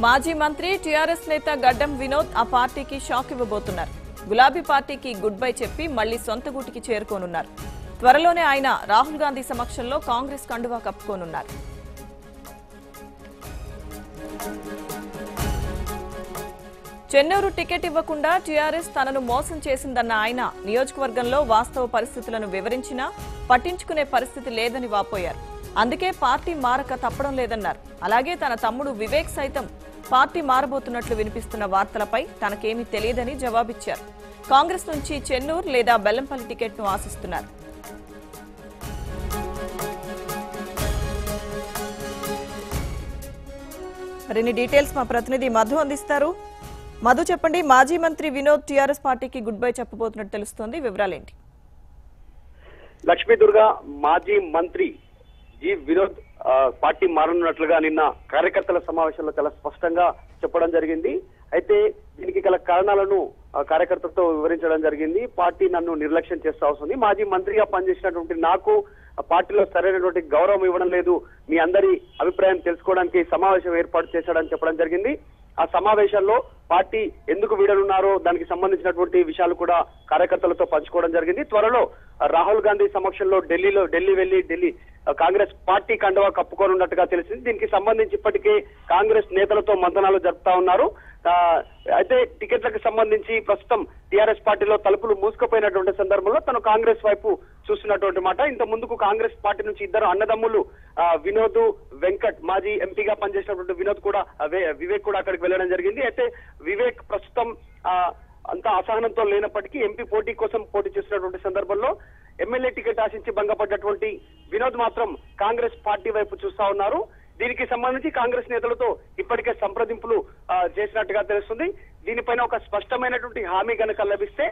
మాజీ మంత్రి టీఆర్ఎస్ నేత గడ్డం వినోద్ ఆ పార్టీకి షాక్ ఇవ్వబోతున్నారు గులాబీ పార్టీకి గుడ్ బై చెప్పి మళ్లీ సొంత గూటికి చేరుకోనున్నారు త్వరలోనే ఆయన రాహుల్ గాంధీ సమక్షంలో కాంగ్రెస్ కండువా కప్పుకోనున్నారు చెన్నూరు టికెట్ ఇవ్వకుండా టీఆర్ఎస్ తనను మోసం చేసిందన్న ఆయన నియోజకవర్గంలో వాస్తవ పరిస్థితులను వివరించినా పట్టించుకునే పరిస్థితి లేదని వాపోయారు అందుకే పార్టీ మారక తప్పడం లేదన్నారు అలాగే తన తమ్ముడు వివేక్ సైతం పార్టీ మారబోతున్నట్లు వినిపిస్తున్న వార్తలపై తనకేమీ తెలియదని జవాబిచ్చారు కాంగ్రెస్ నుంచి చెన్నూరు లేదా బెల్లంపల్లి టికెట్ను ఆశిస్తున్నారు మరిన్ని డీటెయిల్స్ మా ప్రతినిధి మధు అందిస్తారు మధు చెప్పండి మాజీ మంత్రి వినోద్ టీఆర్ఎస్ పార్టీకి గుడ్ బై చెప్పబోతున్నట్టు తెలుస్తోంది వివరాలేంటి లక్ష్మీ దుర్గా మాజీ మంత్రి జి వినోద్ ఆ, పార్టీ మారనున్నట్లుగా నిన్న కార్యకర్తల సమావేశంలో చాలా స్పష్టంగా చెప్పడం జరిగింది అయితే దీనికి గల కారణాలను ఆ, కార్యకర్తలతో వివరించడం జరిగింది పార్టీ నన్ను నిర్లక్ష్యం చేస్తా వస్తుంది మాజీ మంత్రిగా పనిచేసినటువంటి నాకు ఆ పార్టీలో సరైనటువంటి గౌరవం ఇవ్వడం లేదు మీ అందరి అభిప్రాయం తెలుసుకోవడానికి ఈ సమావేశం ఏర్పాటు చేశాడని చెప్పడం జరిగింది ఆ సమావేశంలో పార్టీ ఎందుకు వీడనున్నారో దానికి సంబంధించినటువంటి విషయాలు కూడా కార్యకర్తలతో పంచుకోవడం జరిగింది త్వరలో ఆ, రాహుల్ గాంధీ సమక్షంలో ఢిల్లీలో ఢిల్లీ వెళ్లి ఢిల్లీ ఆ, కాంగ్రెస్ పార్టీ కండువా కప్పుకోనున్నట్టుగా తెలిసింది దీనికి సంబంధించి ఇప్పటికే కాంగ్రెస్ నేతలతో మంతనాలు జరుపుతా ఉన్నారు ఆ, అయితే టికెట్లకు సంబంధించి ప్రస్తుతం టీఆర్ఎస్ పార్టీలో తలుపులు మూసుకుపోయినటువంటి సందర్భంలో తను కాంగ్రెస్ వైపు చూస్తున్నటువంటి మాట ఇంత ముందుకు కాంగ్రెస్ పార్టీ నుంచి ఇద్దరు అన్నదమ్ములు ఆ, వినోద్ వెంకట్ మాజీ ఎంపీగా పనిచేసినటువంటి వినోద్ కూడా ఆ, వే- వివేక్ కూడా అక్కడికి వెళ్ళడం జరిగింది అయితే వివేక్ ప్రస్తుతం ఆ, అంత అసహనంతో లేనప్పటికీ ఎంపీ పోటీ కోసం పోటీ చేస్తున్నటువంటి సందర్భంలో ఎమ్మెల్యే టికెట్ ఆశించి భంగపడ్డటువంటి వినోద్ మాత్రం కాంగ్రెస్ పార్టీ వైపు చూస్తా ఉన్నారు దీనికి సంబంధించి కాంగ్రెస్ నేతలతో ఇప్పటికే సంప్రదింపులు ఆ, చేసినట్టుగా తెలుస్తుంది దీనిపైన ఒక స్పష్టమైనటువంటి హామీ కనుక లభిస్తే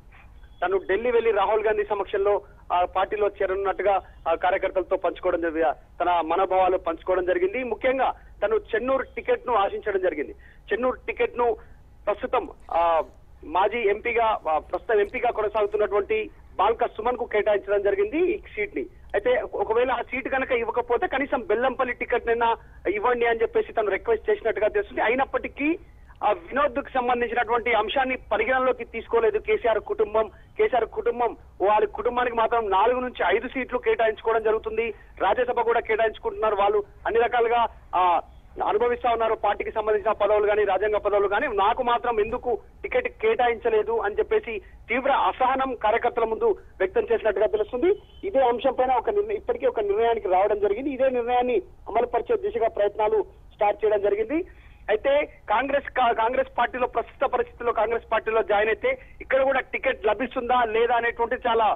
తను ఢిల్లీ వెళ్లి రాహుల్ గాంధీ సమక్షంలో ఆ పార్టీలో చేరనున్నట్టుగా ఆ కార్యకర్తలతో పంచుకోవడం జరిగింది తన మనోభావాలు పంచుకోవడం జరిగింది ముఖ్యంగా తను చెన్నూరు టికెట్ ను ఆశించడం జరిగింది చెన్నూరు టికెట్ ను ప్రస్తుతం ఆ మాజీ ఎంపీగా ఆ, ప్రస్తుతం ఎంపీగా కొనసాగుతున్నటువంటి బాల్క సుమన్ కు కేటాయించడం జరిగింది ఈ సీట్ ని అయితే ఒకవేళ ఆ సీట్ కనుక ఇవ్వకపోతే కనీసం బెల్లంపల్లి టికెట్ నిన్న ఇవ్వండి అని చెప్పేసి తను రిక్వెస్ట్ చేసినట్టుగా తెలుస్తుంది అయినప్పటికీ ఆ వినోద్ కు సంబంధించినటువంటి అంశాన్ని పరిగణనలోకి తీసుకోలేదు కేసీఆర్ కుటుంబం కేసీఆర్ కుటుంబం వాళ్ళ కుటుంబానికి మాత్రం నాలుగు నుంచి ఐదు సీట్లు కేటాయించుకోవడం జరుగుతుంది రాజ్యసభ కూడా కేటాయించుకుంటున్నారు వాళ్ళు అన్ని రకాలుగా ఆ అనుభవిస్తా ఉన్నారు పార్టీకి సంబంధించిన పదవులు కానీ రాజ్యాంగ పదవులు కానీ నాకు మాత్రం ఎందుకు టికెట్ కేటాయించలేదు అని చెప్పేసి తీవ్ర అసహనం కార్యకర్తల ముందు వ్యక్తం చేసినట్టుగా తెలుస్తుంది ఇదే అంశం పైన ఒక నిర్ణయం ఇప్పటికీ ఒక నిర్ణయానికి రావడం జరిగింది ఇదే నిర్ణయాన్ని అమలుపరిచే దిశగా ప్రయత్నాలు స్టార్ట్ చేయడం జరిగింది అయితే కాంగ్రెస్ కా- కాంగ్రెస్ పార్టీలో ప్రస్తుత పరిస్థితుల్లో కాంగ్రెస్ పార్టీలో జాయిన్ అయితే ఇక్కడ కూడా టికెట్ లభిస్తుందా లేదా అనేటువంటి చాలా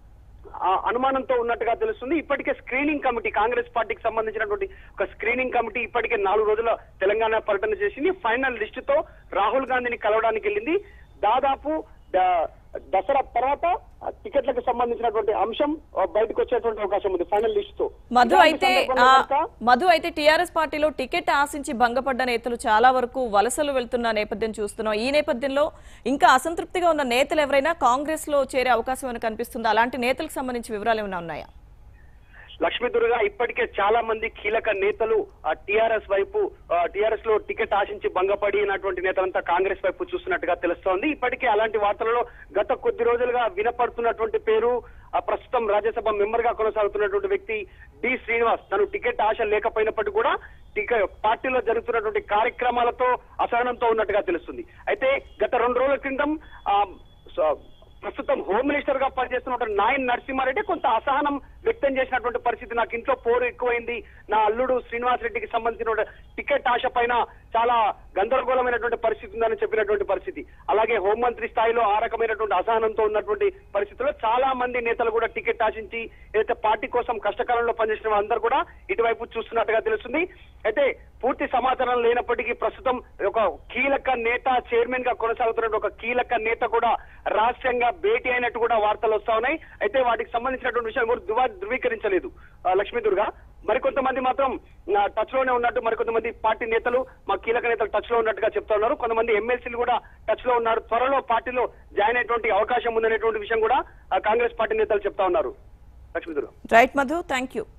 ఆ అనుమానంతో ఉన్నట్టుగా తెలుస్తుంది ఇప్పటికే స్క్రీనింగ్ కమిటీ కాంగ్రెస్ పార్టీకి సంబంధించినటువంటి ఒక స్క్రీనింగ్ కమిటీ ఇప్పటికే నాలుగు రోజుల తెలంగాణ పర్యటన చేసింది ఫైనల్ లిస్ట్ తో రాహుల్ గాంధీని కలవడానికి వెళ్ళింది దాదాపు ద- దసరా తర్వాత ఆ టికెట్లకు సంబంధించినటువంటి అంశం ఆ, బయటకు వచ్చేటువంటి అవకాశం ఉంది ఫైనల్ లిస్ట్ తో మధు ఇలాంటి అయితే సందర్భంలో ఆ, కనుక మధు అయితే టీఆర్ఎస్ పార్టీలో టికెట్ ఆశించి భంగపడ్డ నేతలు చాలా వరకు వలసలు వెళ్తున్న నేపథ్యం చూస్తున్నాం ఈ నేపథ్యంలో ఇంకా అసంతృప్తిగా ఉన్న నేతలు ఎవరైనా కాంగ్రెస్ లో చేరే అవకాశం ఏమైనా కనిపిస్తుందా అలాంటి నేతలకు సంబంధించి వివరాలు ఏమైనా ఉన్నాయా లక్ష్మీ దుర్గా ఇప్పటికే చాలా మంది కీలక నేతలు టిఆర్ఎస్ వైపు టిఆర్ఎస్ లో టికెట్ ఆశించి భంగపడినటువంటి నేతలంతా కాంగ్రెస్ వైపు చూస్తున్నట్టుగా తెలుస్తోంది ఇప్పటికే అలాంటి వార్తలలో గత కొద్ది రోజులుగా వినపడుతున్నటువంటి పేరు ఆ, ప్రస్తుతం రాజ్యసభ మెంబర్ గా కొనసాగుతున్నటువంటి వ్యక్తి డి శ్రీనివాస్ తను టికెట్ ఆశ లేకపోయినప్పటికీ కూడా టికెట్ పార్టీలో జరుగుతున్నటువంటి కార్యక్రమాలతో అసహనంతో ఉన్నట్టుగా తెలుస్తుంది అయితే గత రెండు రోజుల క్రితం ఆ, సో- ప్రస్తుతం హోమ్ మినిస్టర్ గా పనిచేస్తున్నటువంటి నాయన్ నరసింహారెడ్డి కొంత అసహనం వ్యక్తం చేసినటువంటి పరిస్థితి నాకు ఇంట్లో పోరు ఎక్కువైంది నా అల్లుడు శ్రీనివాస్ రెడ్డికి సంబంధించిన టికెట్ ఆశ పైన చాలా గందరగోళమైనటువంటి పరిస్థితి ఉందని చెప్పినటువంటి పరిస్థితి అలాగే హోంమంత్రి స్థాయిలో ఆ రకమైనటువంటి అసహనంతో ఉన్నటువంటి పరిస్థితుల్లో చాలా మంది నేతలు కూడా టికెట్ ఆశించి ఏదైతే పార్టీ కోసం కష్టకాలంలో పనిచేసిన వాళ్ళందరూ కూడా ఇటువైపు చూస్తున్నట్టుగా తెలుస్తుంది అయితే పూర్తి సమాచారం లేనప్పటికీ ప్రస్తుతం ఒక కీలక నేత చైర్మన్ గా కొనసాగుతున్న ఒక కీలక నేత కూడా రహస్యంగా భేటీ అయినట్టు కూడా వార్తలు వస్తా ఉన్నాయి అయితే వాటికి సంబంధించినటువంటి విషయాలు కూడా ధృవ ధృవీకరించలేదు ఆ, లక్ష్మీ దుర్గా మరికొంతమంది మాత్రం టచ్ లోనే ఉన్నట్టు మరికొంతమంది పార్టీ నేతలు మా కీలక నేతలు టచ్ లో ఉన్నట్టుగా చెప్తా ఉన్నారు కొంతమంది ఎమ్మెల్సీలు కూడా టచ్ లో ఉన్నారు త్వరలో పార్టీలో జాయిన్ అయ్యేటువంటి అవకాశం ఉందనేటువంటి విషయం కూడా ఆ, కాంగ్రెస్ పార్టీ నేతలు చెప్తా ఉన్నారు Lakshmi Durga right Madhu thank you